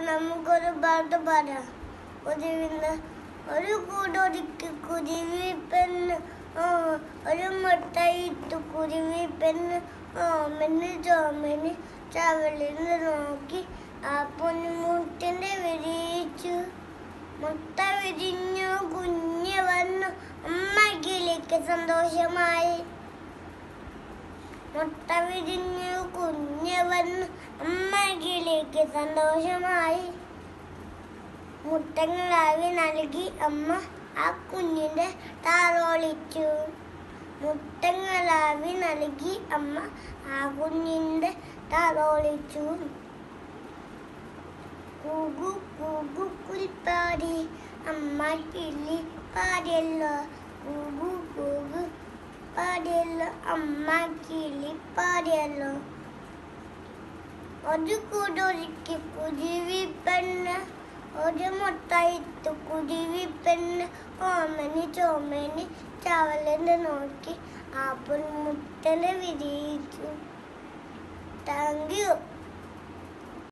നമുക്കൊരു പാട്ട് പാടാം കുരുവിന്ന് ഒരു കൂടൊരുക്കി കുരുവി പെണ്ണ് ആ ഒരു മുട്ടയിട്ടു കുരുവി പെണ്ണ് ഓമന് ചോമന് ചവളിന്ന് നോക്കി ആ പൊന്നുമുട്ടിന്റെ വിരിയിച്ചു മുട്ട വിരിഞ്ഞു കുഞ്ഞ് വന്നു അമ്മ കിളിക്ക് സന്തോഷമായി മുട്ട വിരിഞ്ഞു കുഞ്ഞ് വന്നു അമ്മ കിളിക്ക് സന്തോഷമായി മുട്ടങ്ങളാവി നൽകി അമ്മ ആ കുഞ്ഞിന്റെ താറോളിച്ചു മുട്ടങ്ങളാവി നൽകി അമ്മ ആ കുഞ്ഞിന്റെ താറോളിച്ചു കൂകു കൂകു കുരിപ്പാടി അമ്മ കിളി പാടിയല്ലോ കൂകു കൂകു പാടിയല്ലോ അമ്മ കിളി പാടിയല്ലോ ഒരു കൂടൊരുക്കി കുരുവി പെണ്ണ് ഒരു മുട്ടയിട്ട് കുരുവി പെണ്ണ് ഓമനി ചോമനി ചവലന്ന് നോക്കി ആ മുട്ടനെ വിരിയിച്ചു താങ്ക് യു